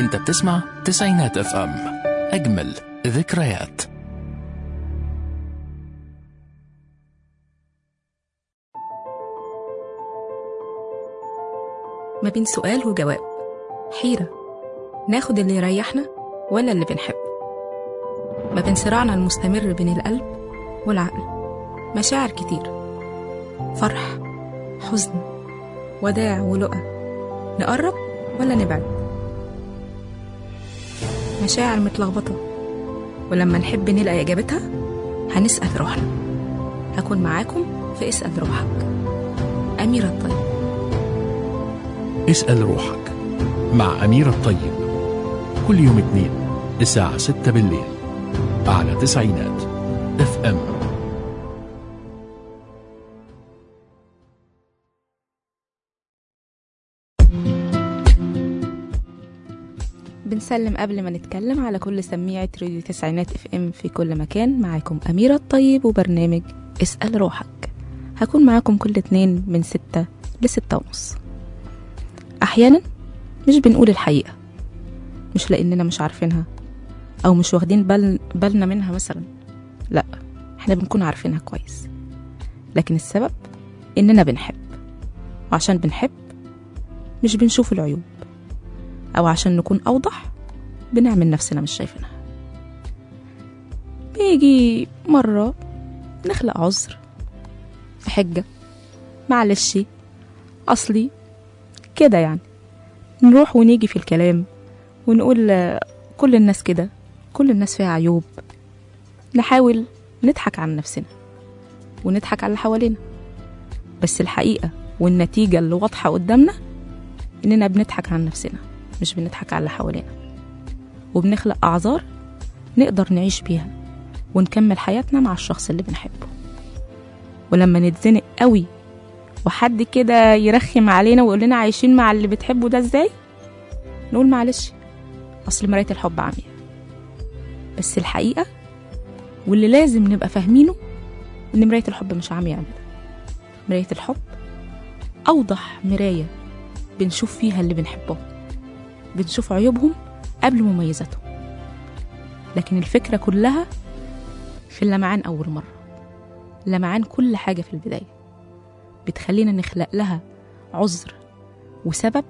انت بتسمع تسعينات اف ام اجمل ذكريات ما بين سؤال وجواب حيرة ناخد اللي يريحنا ولا اللي بنحبه ما بين صراعنا المستمر بين القلب والعقل مشاعر كتير فرح حزن وداع ولقى نقرب ولا نبعد مشاعر متلخبطة ولما نحب نلاقي إجابتها هنسأل روحنا هكون معاكم في اسأل روحك أميرة الطيب اسأل روحك مع أمير الطيب كل يوم اثنين الساعة 6 بالليل على تسعينات اف ام بنسلم قبل ما نتكلم على كل سميعة راديو تسعينات اف ام في كل مكان معاكم أميرة الطيب وبرنامج اسأل روحك هكون معاكم كل اتنين من ستة لستة ونص أحيانا مش بنقول الحقيقة مش لأننا مش عارفينها أو مش واخدين بال... بالنا منها مثلا لأ احنا بنكون عارفينها كويس لكن السبب إننا بنحب وعشان بنحب مش بنشوف العيوب أو عشان نكون أوضح بنعمل نفسنا مش شايفينها بيجي مرة نخلق عذر حجة معلش أصلي كده يعني نروح ونيجي في الكلام ونقول آه، كل الناس كده كل الناس فيها عيوب نحاول نضحك على نفسنا ونضحك على اللي حوالينا بس الحقيقة والنتيجة اللي واضحة قدامنا إننا بنضحك على نفسنا مش بنضحك على اللي حوالينا وبنخلق أعذار نقدر نعيش بيها ونكمل حياتنا مع الشخص اللي بنحبه ولما نتزنق قوي وحد كده يرخم علينا ويقول لنا عايشين مع اللي بتحبه ده ازاي نقول معلش اصل مرايه الحب عمياء بس الحقيقه واللي لازم نبقى فاهمينه ان مرايه الحب مش عمياء ابدا مرايه الحب اوضح مرايه بنشوف فيها اللي بنحبهم بنشوف عيوبهم قبل مميزاتهم لكن الفكره كلها في اللمعان اول مره لمعان كل حاجه في البدايه بتخلينا نخلق لها عذر وسبب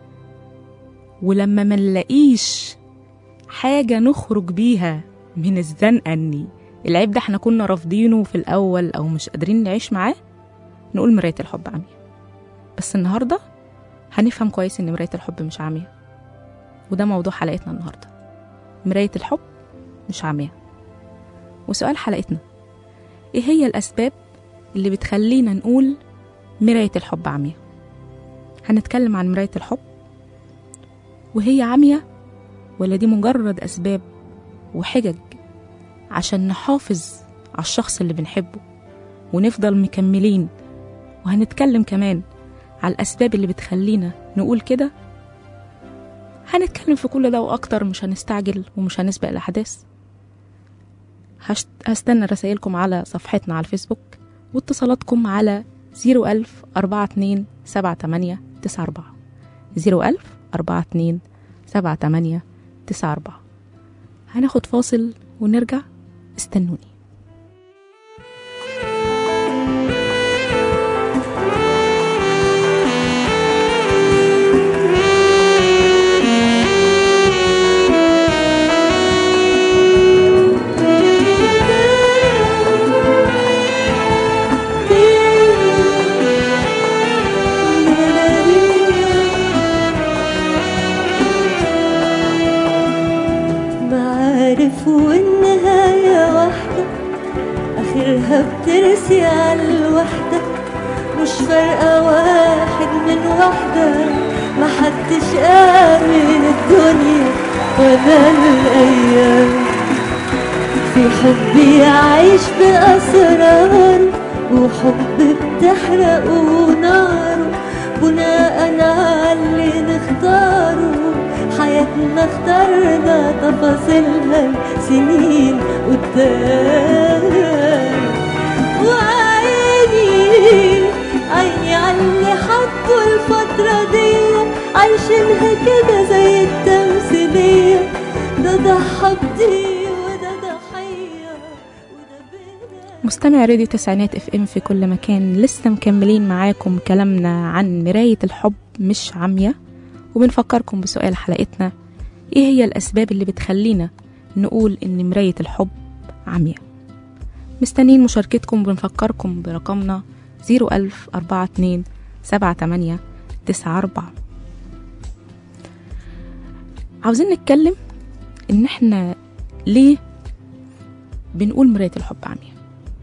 ولما ما نلاقيش حاجة نخرج بيها من الزنقة اني العيب ده احنا كنا رافضينه في الأول أو مش قادرين نعيش معاه نقول مراية الحب عمياء بس النهاردة هنفهم كويس إن مراية الحب مش عمياء وده موضوع حلقتنا النهاردة مراية الحب مش عمياء وسؤال حلقتنا ايه هي الأسباب اللي بتخلينا نقول مراية الحب عمياء هنتكلم عن مراية الحب وهي عمياء ولا دي مجرد أسباب وحجج عشان نحافظ على الشخص اللي بنحبه ونفضل مكملين وهنتكلم كمان على الأسباب اللي بتخلينا نقول كده هنتكلم في كل ده وأكتر مش هنستعجل ومش هنسبق الأحداث هشت... هستنى رسائلكم على صفحتنا على الفيسبوك واتصالاتكم على 01000 42 78 94 01000 42 78 94 هناخد فاصل ونرجع استنوني معارف والنهاية واحدة آخرها بترسي على الوحدة مش فارقة واحد من واحدة محدش آمن الدنيا ولا الأيام في حب يعيش بأسرار وحب بتحرقه ناره بناء على اللي نختاره حياتنا اخترنا تفاصيلها سنين قدام وعيني عيني على اللي حبوا الفترة دي عايشينها كده زي التمثيلية ضحى بدي وده ضحية وده بلا مستمع راديو تسعينات اف ام في كل مكان لسه مكملين معاكم كلامنا عن مراية الحب مش عمية وبنفكركم بسؤال حلقتنا ايه هي الاسباب اللي بتخلينا نقول ان مراية الحب عمية مستنيين مشاركتكم وبنفكركم برقمنا 01000 42 78 94 عاوزين نتكلم ان احنا ليه بنقول مراية الحب عمية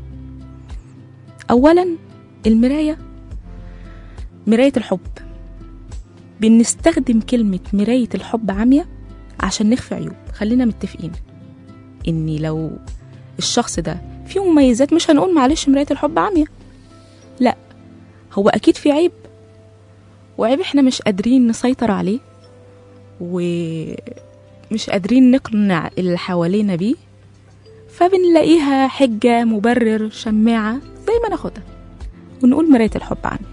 اولا المراية مراية الحب بنستخدم كلمة مراية الحب عمية عشان نخفي عيوب خلينا متفقين اني لو الشخص ده فيه مميزات مش هنقول معلش مراية الحب عمية لا هو اكيد في عيب وعيب احنا مش قادرين نسيطر عليه ومش قادرين نقنع اللي حوالينا بيه فبنلاقيها حجة مبرر شماعة زي ما ناخدها ونقول مراية الحب عمية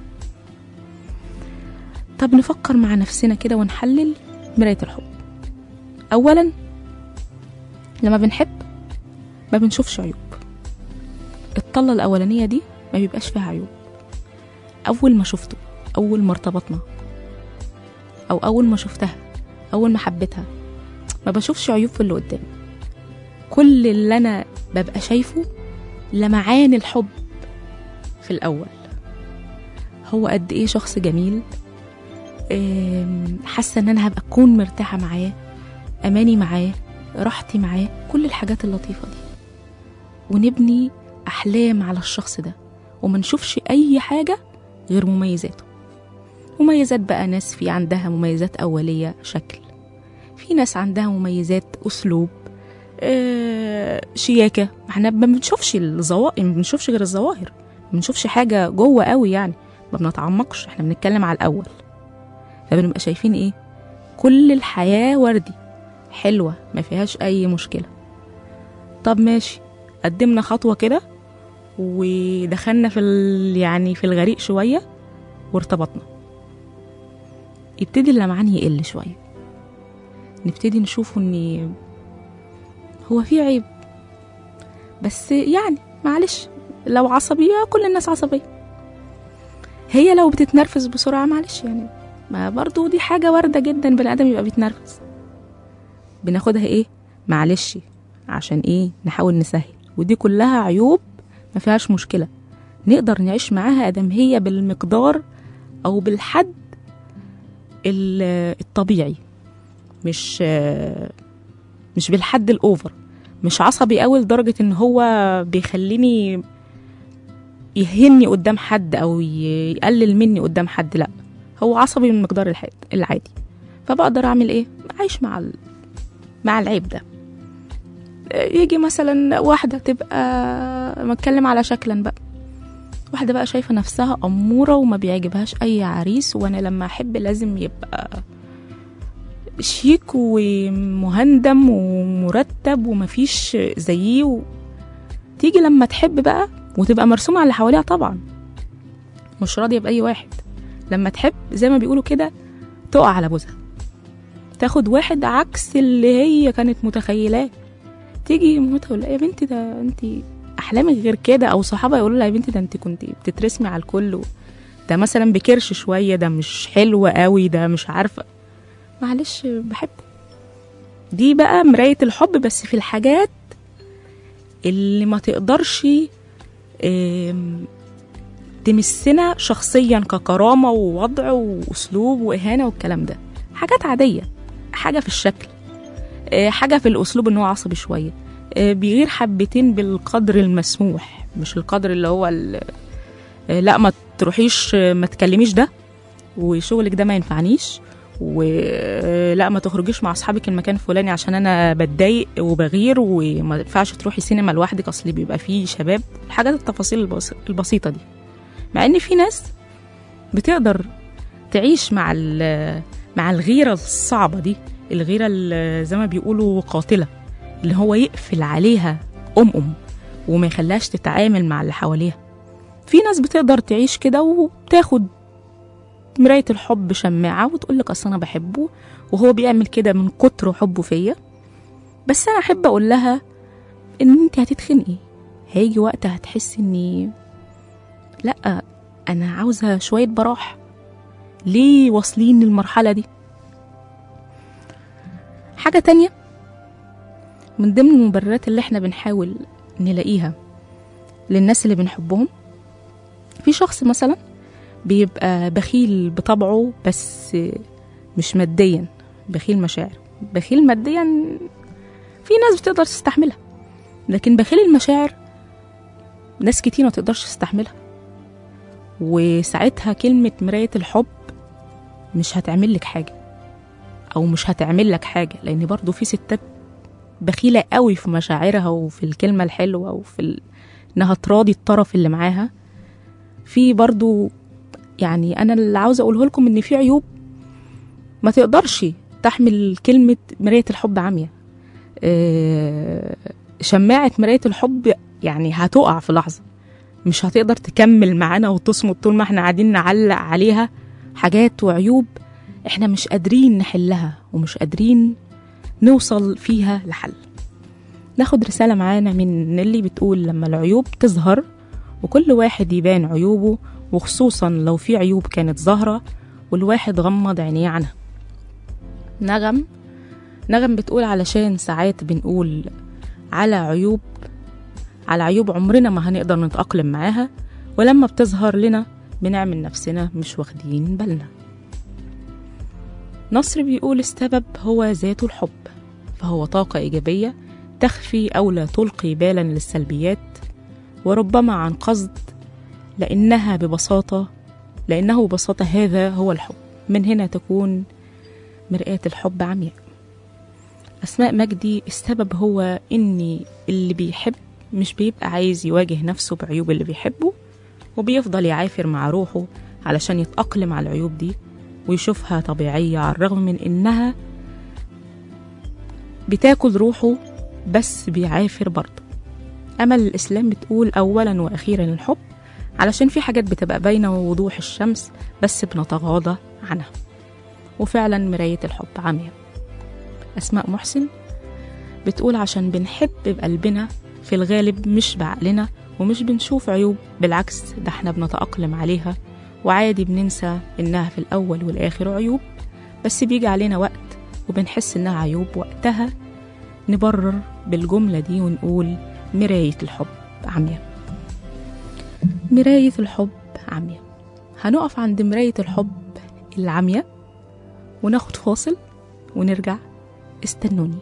طب نفكر مع نفسنا كده ونحلل مراية الحب أولا لما بنحب ما بنشوفش عيوب الطلة الأولانية دي ما بيبقاش فيها عيوب أول ما شفته أول ما ارتبطنا أو أول ما شفتها أول ما حبيتها ما بشوفش عيوب في اللي قدامي كل اللي أنا ببقى شايفه لمعان الحب في الأول هو قد إيه شخص جميل أم، حاسة إن أنا هبقى أكون مرتاحة معاه أماني معاه راحتي معاه كل الحاجات اللطيفة دي ونبني أحلام على الشخص ده وما نشوفش أي حاجة غير مميزاته مميزات بقى ناس في عندها مميزات أولية شكل في ناس عندها مميزات أسلوب آه، شياكة احنا ما بنشوفش الظواهر ما بنشوفش غير الظواهر ما بنشوفش حاجة جوه قوي يعني ما بنتعمقش احنا بنتكلم على الأول فبنبقى شايفين ايه كل الحياة وردي حلوة ما فيهاش أي مشكلة طب ماشي قدمنا خطوة كده ودخلنا في ال... يعني في الغريق شوية وارتبطنا يبتدي اللمعان يقل شوية نبتدي نشوفه ان هو في عيب بس يعني معلش لو عصبية كل الناس عصبية هي لو بتتنرفز بسرعة معلش يعني ما برضو دي حاجة واردة جدا بني آدم يبقى بيتنرفز بناخدها ايه معلش عشان ايه نحاول نسهل ودي كلها عيوب ما فيهاش مشكلة نقدر نعيش معاها ادم هي بالمقدار او بالحد ال- الطبيعي مش مش بالحد الاوفر مش عصبي قوي لدرجة ان هو بيخليني يهني قدام حد او ي- يقلل مني قدام حد لا هو عصبي من مقدار الحد العادي فبقدر اعمل ايه عايش مع ال... مع العيب ده يجي مثلا واحدة تبقى بتكلم على شكلا بقى واحدة بقى شايفة نفسها أمورة وما بيعجبهاش أي عريس وأنا لما أحب لازم يبقى شيك ومهندم ومرتب ومفيش زيه و... تيجي لما تحب بقى وتبقى مرسومة على اللي حواليها طبعا مش راضية بأي واحد لما تحب زي ما بيقولوا كده تقع على بوزها تاخد واحد عكس اللي هي كانت متخيلاه تيجي مامتها تقول لها يا بنتي ده انت احلامك غير كده او صحابها يقولوا لها يا بنتي ده انت كنت بتترسمي على الكل و- ده مثلا بكرش شويه ده مش حلو قوي ده مش عارفه معلش بحبه دي بقى مرايه الحب بس في الحاجات اللي ما تقدرش آم، تمسنا شخصيا ككرامه ووضع واسلوب واهانه والكلام ده حاجات عاديه حاجه في الشكل آه، حاجه في الاسلوب ان هو عصبي شويه آه، بيغير حبتين بالقدر المسموح مش القدر اللي هو ال- آه، لا ما تروحيش آه، ما تكلميش ده وشغلك ده ما ينفعنيش ولا ما تخرجيش مع اصحابك المكان الفلاني عشان انا بتضايق وبغير وما ينفعش تروحي سينما لوحدك اصل بيبقى فيه شباب الحاجات التفاصيل البس- البسيطه دي مع ان في ناس بتقدر تعيش مع ال- مع الغيره الصعبه دي الغيره اللي زي ما بيقولوا قاتله اللي هو يقفل عليها ام ام وما يخليهاش تتعامل مع اللي حواليها في ناس بتقدر تعيش كده وبتاخد مراية الحب شماعة وتقول لك أصل أنا بحبه وهو بيعمل كده من كتر حبه فيا بس انا احب اقول لها ان انت هتتخنقي هيجي وقت هتحسي اني لا انا عاوزه شويه براح ليه واصلين للمرحله دي حاجه تانية من ضمن المبررات اللي احنا بنحاول نلاقيها للناس اللي بنحبهم في شخص مثلا بيبقى بخيل بطبعه بس مش ماديا بخيل مشاعر بخيل ماديا في ناس بتقدر تستحملها لكن بخيل المشاعر ناس كتير ما تقدرش تستحملها وساعتها كلمة مراية الحب مش هتعمل لك حاجة أو مش هتعمل لك حاجة لأن برضو في ستات بخيلة قوي في مشاعرها وفي الكلمة الحلوة وفي ال... إنها تراضي الطرف اللي معاها في برضو يعني أنا اللي عاوزة أقوله لكم إن في عيوب ما تقدرش تحمل كلمة مراية الحب عامية آه، شماعة مراية الحب يعني هتقع في لحظة مش هتقدر تكمل معانا وتصمد طول ما احنا قاعدين نعلق عليها حاجات وعيوب احنا مش قادرين نحلها ومش قادرين نوصل فيها لحل ناخد رسالة معانا من نيلي بتقول لما العيوب تظهر وكل واحد يبان عيوبه وخصوصا لو في عيوب كانت ظاهرة والواحد غمض عينيه عنها نغم نغم بتقول علشان ساعات بنقول على عيوب على عيوب عمرنا ما هنقدر نتأقلم معاها ولما بتظهر لنا بنعمل نفسنا مش واخدين بالنا نصر بيقول السبب هو ذات الحب فهو طاقة إيجابية تخفي أو لا تلقي بالا للسلبيات وربما عن قصد لأنها ببساطة لأنه ببساطة هذا هو الحب من هنا تكون مرآة الحب عمياء أسماء مجدي السبب هو إن اللي بيحب مش بيبقى عايز يواجه نفسه بعيوب اللي بيحبه وبيفضل يعافر مع روحه علشان يتأقلم على العيوب دي ويشوفها طبيعية على الرغم من إنها بتاكل روحه بس بيعافر برضه أمل الإسلام بتقول أولا وأخيرا الحب علشان في حاجات بتبقى باينة ووضوح الشمس بس بنتغاضى عنها وفعلا مراية الحب عمياء أسماء محسن بتقول عشان بنحب بقلبنا في الغالب مش بعقلنا ومش بنشوف عيوب بالعكس ده احنا بنتأقلم عليها وعادي بننسى إنها في الأول والآخر عيوب بس بيجي علينا وقت وبنحس إنها عيوب وقتها نبرر بالجملة دي ونقول مراية الحب عمياء مراية الحب عمياء هنقف عند مراية الحب العمياء وناخد فاصل ونرجع استنوني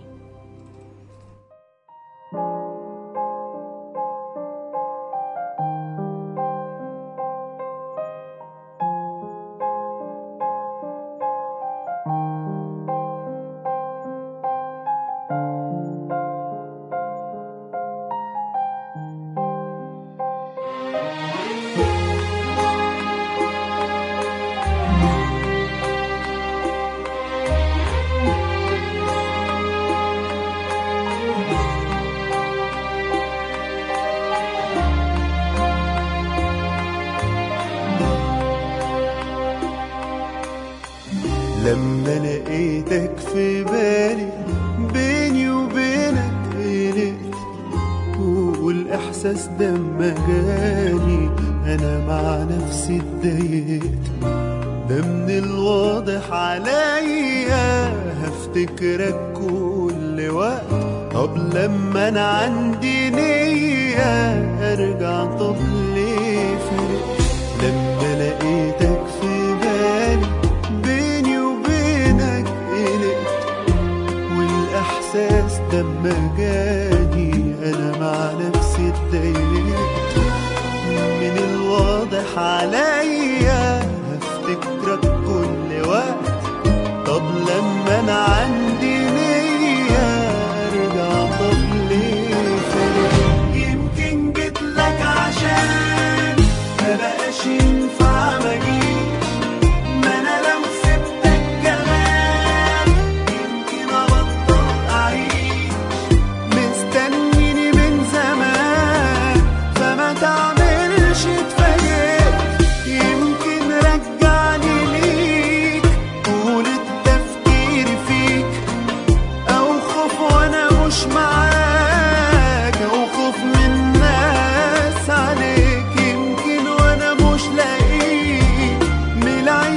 لما لقيتك في بالي بيني وبينك قلقت والإحساس ده ما جاني أنا مع نفسي اتضايقت ده من الواضح عليا هفتكرك كل وقت طب لما أنا عندي نية أرجع طب ليه فرقت لما لقيتك في بالي بيني وبينك قلقت والإحساس ده ما جاني أنا مع نفسي اتضايقت من الواضح عليا هفتكرك كل وقت طب لما أنا عندي نية أرجع طب ليه فرق يمكن جيتلك عشان ما بقاش ينفع مجيش ما انا لو سبتك كمان يمكن ابطل اعيش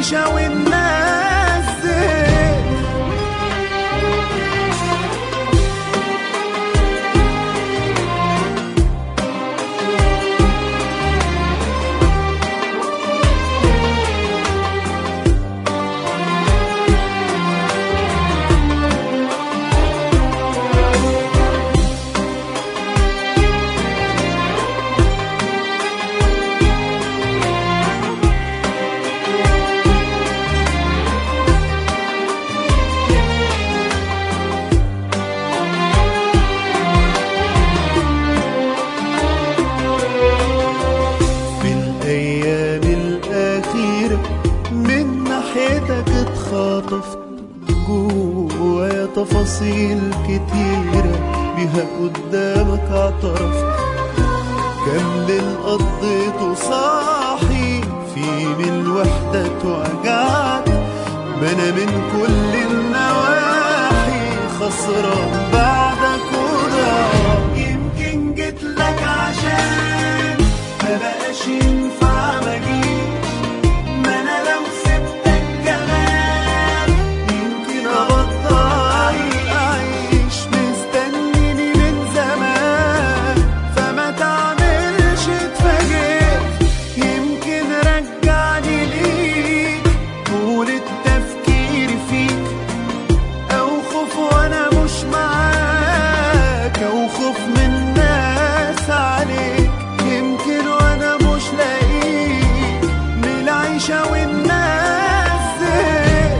العيشة والناس زين في الأيام الأخيرة من ناحيتك اتخاطفت جوايا تفاصيل كتيرة بيها قدامك اعترفت كم ليل قضيته صاحي في من الوحدة اتوجعت ما انا من كل النواحي خسران بعدك وضعت يمكن جيت لك عشان ما بقاش ينفع مجيش ما انا لو سبتك كمان يمكن ابطل اعيش مستنيني من زمان فما تعملش اتفاجئت يمكن رجعني ليك طول التفكير فيك او خوف وانا مش معاك او خوف من ناس عليك يمكن وانا مش لاقيك من العيشة والناس زين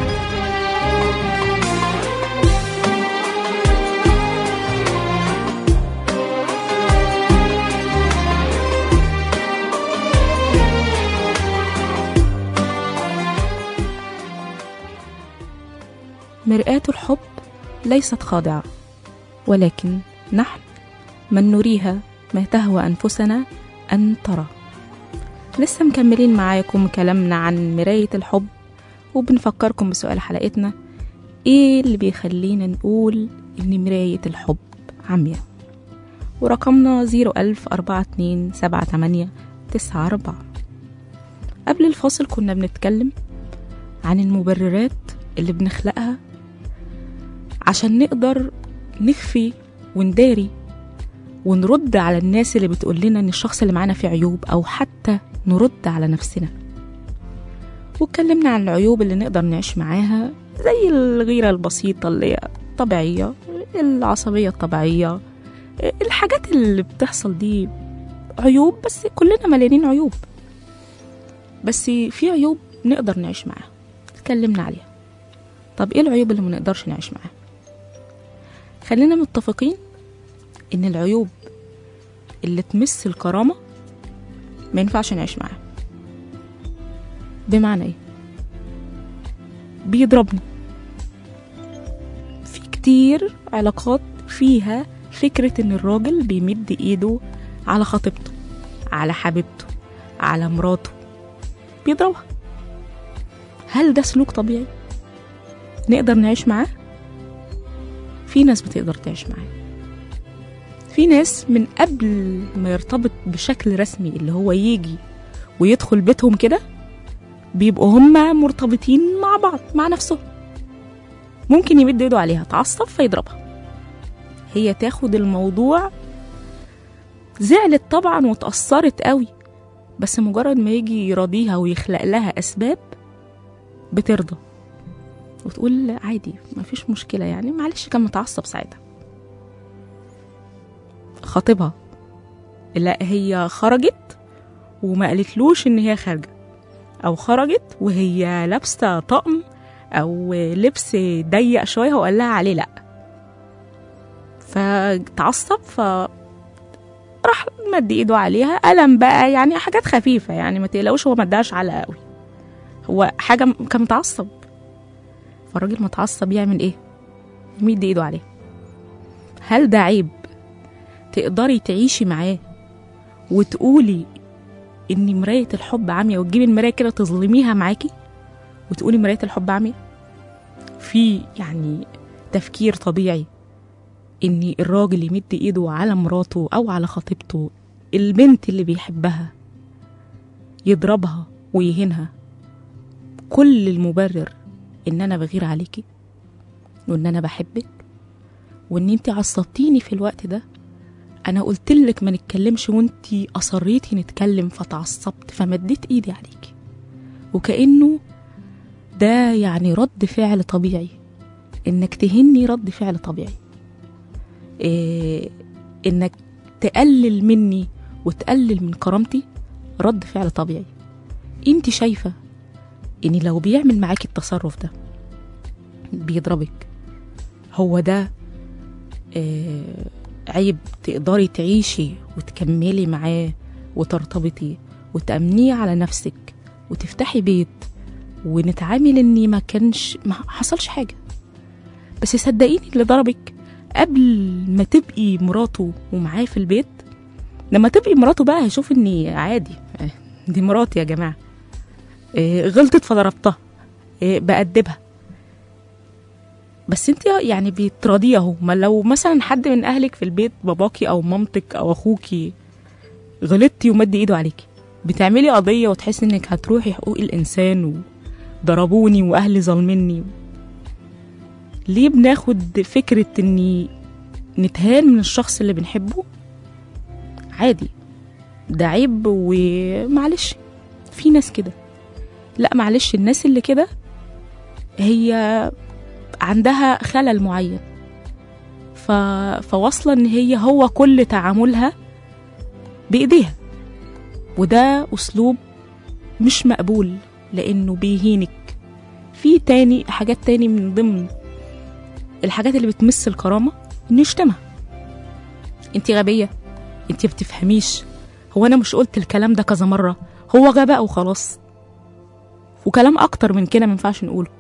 مرآة الحب ليست خاضعة ولكن نحن من نريها ما تهوى أنفسنا أن ترى لسه مكملين معاكم كلامنا عن مراية الحب وبنفكركم بسؤال حلقتنا ايه اللي بيخلينا نقول ان مراية الحب عمياء ورقمنا زيرو ألف أربعة اتنين سبعة تمانية تسعة أربعة قبل الفاصل كنا بنتكلم عن المبررات اللي بنخلقها عشان نقدر نخفي ونداري ونرد على الناس اللي بتقول لنا ان الشخص اللي معانا فيه عيوب او حتى نرد على نفسنا واتكلمنا عن العيوب اللي نقدر نعيش معاها زي الغيرة البسيطة اللي هي طبيعية العصبية الطبيعية الحاجات اللي بتحصل دي عيوب بس كلنا مليانين عيوب بس في عيوب نقدر نعيش معاها اتكلمنا عليها طب ايه العيوب اللي منقدرش نعيش معاها خلينا متفقين ان العيوب اللي تمس الكرامة ما ينفعش نعيش معاها بمعنى ايه بيضربني في كتير علاقات فيها فكرة ان الراجل بيمد ايده على خطيبته على حبيبته على مراته بيضربها هل ده سلوك طبيعي نقدر نعيش معاه في ناس بتقدر تعيش معاه في ناس من قبل ما يرتبط بشكل رسمي اللي هو يجي ويدخل بيتهم كده بيبقوا هما مرتبطين مع بعض مع نفسهم ممكن يمد ايده عليها تعصب فيضربها هي تاخد الموضوع زعلت طبعا وتأثرت قوي بس مجرد ما يجي يراضيها ويخلق لها أسباب بترضى وتقول عادي مفيش مشكلة يعني معلش كان متعصب ساعتها خطيبها لا هي خرجت وما قالتلوش ان هي خارجة او خرجت وهي لابسة طقم او لبس ضيق شوية وقال لها عليه لا فتعصب ف راح مد ايده عليها قلم بقى يعني حاجات خفيفة يعني ما تقلقوش هو ما اداش علقة قوي هو حاجة م- كان متعصب فالراجل متعصب يعمل ايه يمد ايده عليه هل ده عيب تقدري تعيشي معاه وتقولي ان مراية الحب عامية وتجيبي المراية كده تظلميها معاكي وتقولي مراية الحب عامية في يعني تفكير طبيعي ان الراجل يمد ايده على مراته او على خطيبته البنت اللي بيحبها يضربها ويهينها كل المبرر ان انا بغير عليكي وان انا بحبك وان انت عصبتيني في الوقت ده انا قلت لك ما نتكلمش وانت اصريتي نتكلم فتعصبت فمديت ايدي عليكي وكانه ده يعني رد فعل طبيعي انك تهني رد فعل طبيعي إيه انك تقلل مني وتقلل من كرامتي رد فعل طبيعي انت شايفه ان لو بيعمل معاكي التصرف ده بيضربك هو ده آه عيب تقدري تعيشي وتكملي معاه وترتبطي وتأمنيه على نفسك وتفتحي بيت ونتعامل اني ما كانش ما حصلش حاجه بس صدقيني اللي ضربك قبل ما تبقي مراته ومعاه في البيت لما تبقي مراته بقى هيشوف اني عادي آه، دي مراتي يا جماعه آه، غلطت فضربتها آه، بأدبها بس انت يعني بتراضيه اهو ما لو مثلا حد من اهلك في البيت باباكي او مامتك او اخوكي غلطتي ومد ايده عليكي بتعملي قضيه وتحسي انك هتروحي حقوق الانسان وضربوني واهلي ظالميني ليه بناخد فكره اني نتهان من الشخص اللي بنحبه عادي ده عيب ومعلش في ناس كده لا معلش الناس اللي كده هي عندها خلل معين ف... فواصلة ان هي هو كل تعاملها بايديها وده اسلوب مش مقبول لانه بيهينك في تاني حاجات تاني من ضمن الحاجات اللي بتمس الكرامة انه يشتمها انت غبية انت بتفهميش هو انا مش قلت الكلام ده كذا مرة هو غباء وخلاص وكلام اكتر من كده مينفعش نقوله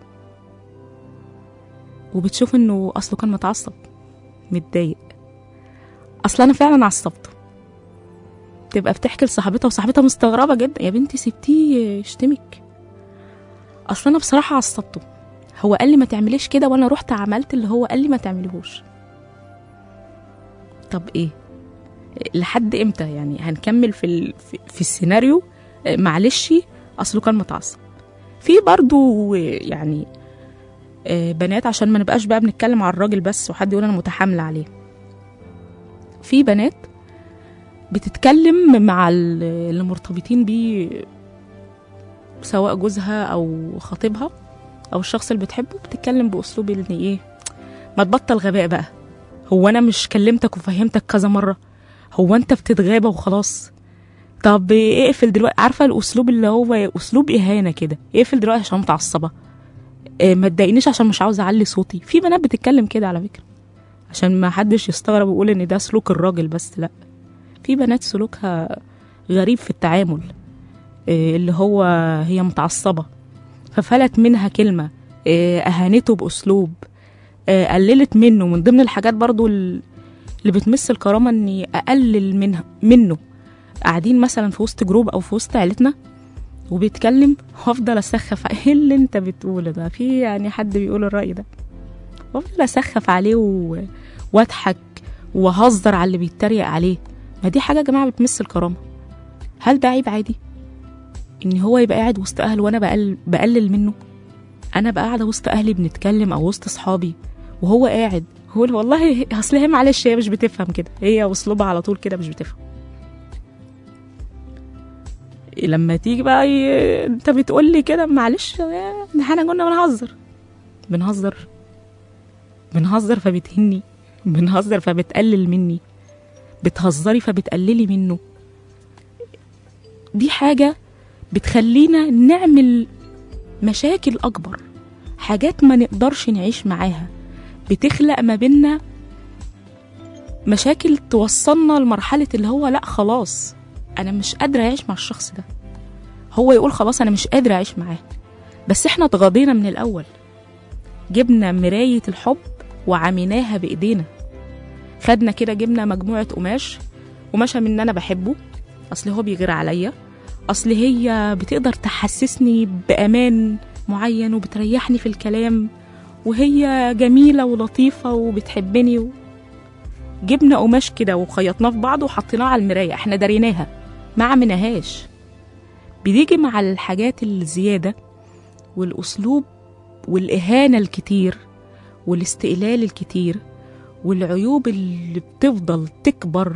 وبتشوف انه اصله كان متعصب متضايق اصل انا فعلا عصبته تبقى بتحكي لصاحبتها وصاحبتها مستغربه جدا يا بنتي سبتيه يشتمك اصل انا بصراحه عصبته هو قال لي ما تعمليش كده وانا رحت عملت اللي هو قال لي ما تعمليهوش طب ايه لحد امتى يعني هنكمل في ال... في, في السيناريو آه، معلش اصله كان متعصب في برضو يعني آه، بنات عشان ما نبقاش بقى بنتكلم على الراجل بس وحد يقول انا متحامله عليه في بنات بتتكلم مع ال- اللي مرتبطين بيه سواء جوزها او خطيبها او الشخص اللي بتحبه بتتكلم باسلوب ان ايه ما تبطل غباء بقى هو انا مش كلمتك وفهمتك كذا مره هو انت بتتغابى وخلاص طب اقفل دلوقتي عارفه الاسلوب اللي هو اسلوب اهانه كده اقفل دلوقتي عشان متعصبه إيه، ما تضايقنيش عشان مش عاوزه اعلي صوتي في بنات بتتكلم كده على فكره عشان ما حدش يستغرب ويقول ان ده سلوك الراجل بس لا في بنات سلوكها غريب في التعامل إيه، اللي هو هي متعصبه ففلت منها كلمه إيه، اهانته باسلوب إيه، قللت منه من ضمن الحاجات برضو ال- اللي بتمس الكرامه اني اقلل منها منه قاعدين مثلا في وسط جروب او في وسط عيلتنا وبيتكلم وافضل اسخف ع- ايه اللي انت بتقوله ده في يعني حد بيقول الراي ده وافضل اسخف عليه و... واضحك واهزر على اللي بيتريق عليه ما دي حاجه يا جماعه بتمس الكرامه هل ده عيب عادي ان هو يبقى قاعد وسط اهله وانا بقلل, بقلل منه انا بقى قاعده وسط اهلي بنتكلم او وسط اصحابي وهو قاعد هو والله اصل هي معلش هي مش بتفهم كده هي اسلوبها على طول كده مش بتفهم لما تيجي بقى ي... انت بتقول لي كده معلش يا- ده احنا كنا بنهزر بنهزر بنهزر فبتهني بنهزر فبتقلل مني بتهزري فبتقللي منه دي حاجة بتخلينا نعمل مشاكل أكبر حاجات ما نقدرش نعيش معاها بتخلق ما بينا مشاكل توصلنا لمرحلة اللي هو لأ خلاص أنا مش قادرة أعيش مع الشخص ده هو يقول خلاص أنا مش قادرة أعيش معاه بس إحنا اتغاضينا من الأول جبنا مراية الحب وعميناها بإيدينا خدنا كده جبنا مجموعة قماش قماشة من إن أنا بحبه أصل هو بيغير عليا أصل هي بتقدر تحسسني بأمان معين وبتريحني في الكلام وهي جميلة ولطيفة وبتحبني و... جبنا قماش كده وخيطناه في بعض وحطيناه على المراية احنا داريناها ما عملناهاش بتيجي مع الحاجات الزيادة والأسلوب والإهانة الكتير والاستقلال الكتير والعيوب اللي بتفضل تكبر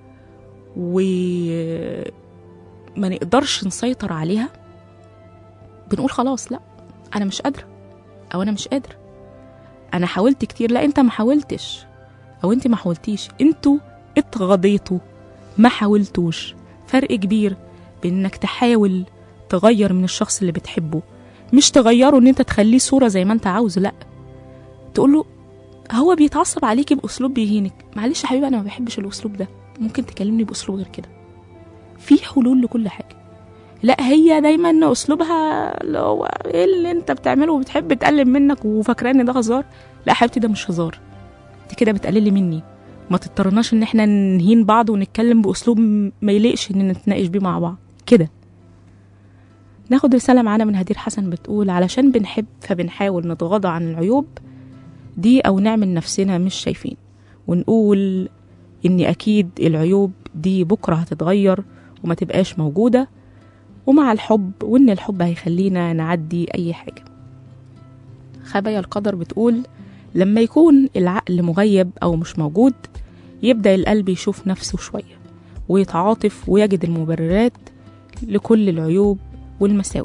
وما نقدرش نسيطر عليها بنقول خلاص لا أنا مش قادرة أو أنا مش قادر أنا حاولت كتير لا أنت ما حاولتش أو أنت ما حاولتيش أنتوا اتغضيتوا ما حاولتوش فرق كبير بين انك تحاول تغير من الشخص اللي بتحبه مش تغيره ان انت تخليه صورة زي ما انت عاوز لا تقول له هو بيتعصب عليكي باسلوب بيهينك معلش يا حبيبي انا ما بحبش الاسلوب ده ممكن تكلمني باسلوب غير كده في حلول لكل حاجة لا هي دايما اسلوبها اللي هو ايه اللي انت بتعمله وبتحب تقلل منك وفاكره ان ده هزار لا حبيبتي ده مش هزار انت كده بتقللي مني ما تضطرناش ان احنا نهين بعض ونتكلم باسلوب ما يليقش ان نتناقش بيه مع بعض كده ناخد رسالة معانا من هدير حسن بتقول علشان بنحب فبنحاول نتغاضى عن العيوب دي أو نعمل نفسنا مش شايفين ونقول إن أكيد العيوب دي بكرة هتتغير وما تبقاش موجودة ومع الحب وإن الحب هيخلينا نعدي أي حاجة خبايا القدر بتقول لما يكون العقل مغيب أو مش موجود يبدأ القلب يشوف نفسه شوية ويتعاطف ويجد المبررات لكل العيوب والمساوئ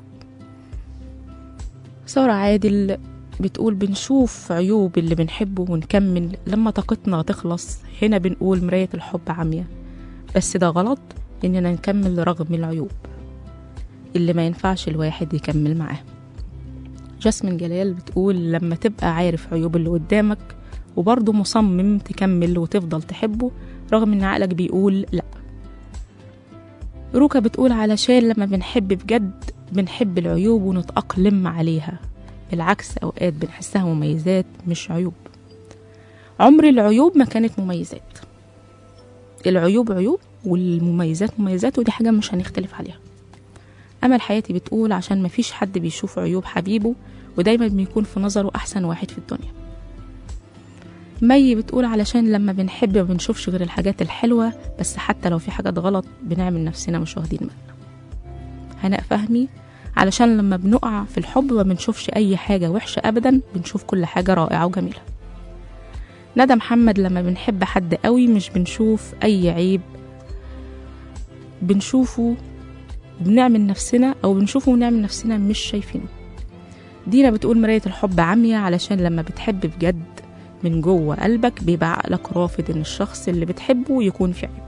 سارة عادل بتقول بنشوف عيوب اللي بنحبه ونكمل لما طاقتنا تخلص هنا بنقول مراية الحب عمية بس ده غلط إننا نكمل رغم العيوب اللي ما ينفعش الواحد يكمل معاه جاسمين جلال بتقول لما تبقى عارف عيوب اللي قدامك وبرضه مصمم تكمل وتفضل تحبه رغم ان عقلك بيقول لا روكا بتقول علشان لما بنحب بجد بنحب العيوب ونتأقلم عليها بالعكس أوقات بنحسها مميزات مش عيوب عمر العيوب ما كانت مميزات العيوب عيوب والمميزات مميزات ودي حاجة مش هنختلف عليها أمل حياتي بتقول عشان مفيش حد بيشوف عيوب حبيبه ودايما بيكون في نظره أحسن واحد في الدنيا مي بتقول علشان لما بنحب ما بنشوفش غير الحاجات الحلوة بس حتى لو في حاجات غلط بنعمل نفسنا مش واخدين بالنا هناء فهمي علشان لما بنقع في الحب ما بنشوفش أي حاجة وحشة أبدا بنشوف كل حاجة رائعة وجميلة ندى محمد لما بنحب حد قوي مش بنشوف أي عيب بنشوفه بنعمل نفسنا أو بنشوفه ونعمل نفسنا مش شايفينه دينا بتقول مراية الحب عمية علشان لما بتحب بجد من جوه قلبك بيبقى عقلك رافض ان الشخص اللي بتحبه يكون في عيب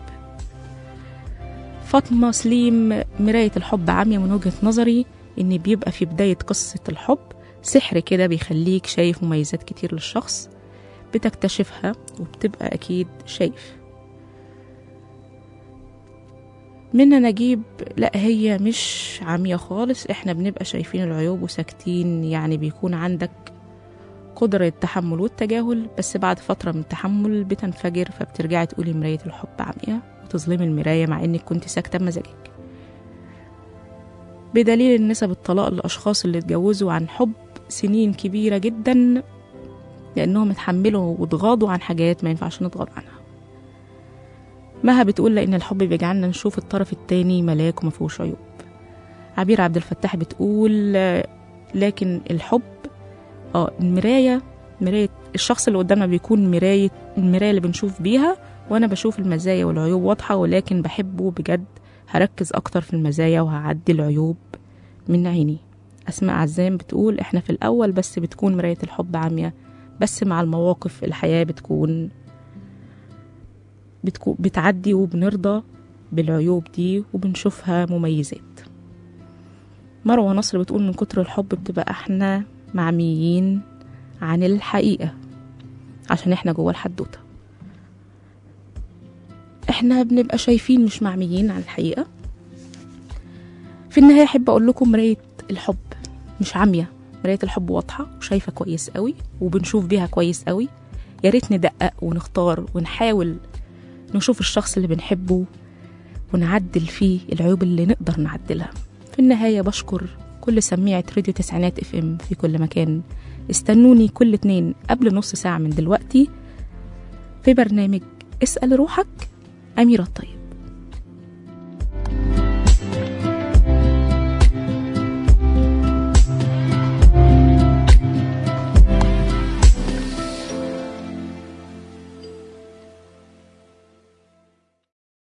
فاطمة سليم مراية الحب عامية من وجهة نظري ان بيبقى في بداية قصة الحب سحر كده بيخليك شايف مميزات كتير للشخص بتكتشفها وبتبقى أكيد شايف منا نجيب لا هي مش عمية خالص احنا بنبقى شايفين العيوب وساكتين يعني بيكون عندك قدرة التحمل والتجاهل بس بعد فترة من التحمل بتنفجر فبترجعي تقولي مراية الحب عمية وتظلمي المراية مع انك كنت ساكتة بمزاجك بدليل ان نسب الطلاق للأشخاص اللي اتجوزوا عن حب سنين كبيرة جدا لأنهم اتحملوا واتغاضوا عن حاجات ما ينفعش نتغاضى عنها مها بتقول لأن الحب بيجعلنا نشوف الطرف التاني ملاك وما فيهوش عيوب عبير عبد الفتاح بتقول آه، لكن الحب اه المراية مراية الشخص اللي قدامنا بيكون مراية المراية اللي بنشوف بيها وأنا بشوف المزايا والعيوب واضحة ولكن بحبه بجد هركز أكتر في المزايا وهعدي العيوب من عيني أسماء عزام بتقول إحنا في الأول بس بتكون مراية الحب عامية بس مع المواقف الحياة بتكون بتكون بتعدي وبنرضى بالعيوب دي وبنشوفها مميزات مروة نصر بتقول من كتر الحب بتبقى احنا معميين عن الحقيقة عشان احنا جوه الحدوتة احنا بنبقى شايفين مش معميين عن الحقيقة في النهاية أحب أقول لكم مراية الحب مش عامية مراية الحب واضحة وشايفة كويس قوي وبنشوف بيها كويس قوي يا ريت ندقق ونختار ونحاول نشوف الشخص اللي بنحبه ونعدل فيه العيوب اللي نقدر نعدلها في النهاية بشكر كل سميعة راديو تسعينات اف ام في كل مكان استنوني كل اتنين قبل نص ساعة من دلوقتي في برنامج اسأل روحك أميرة الطيب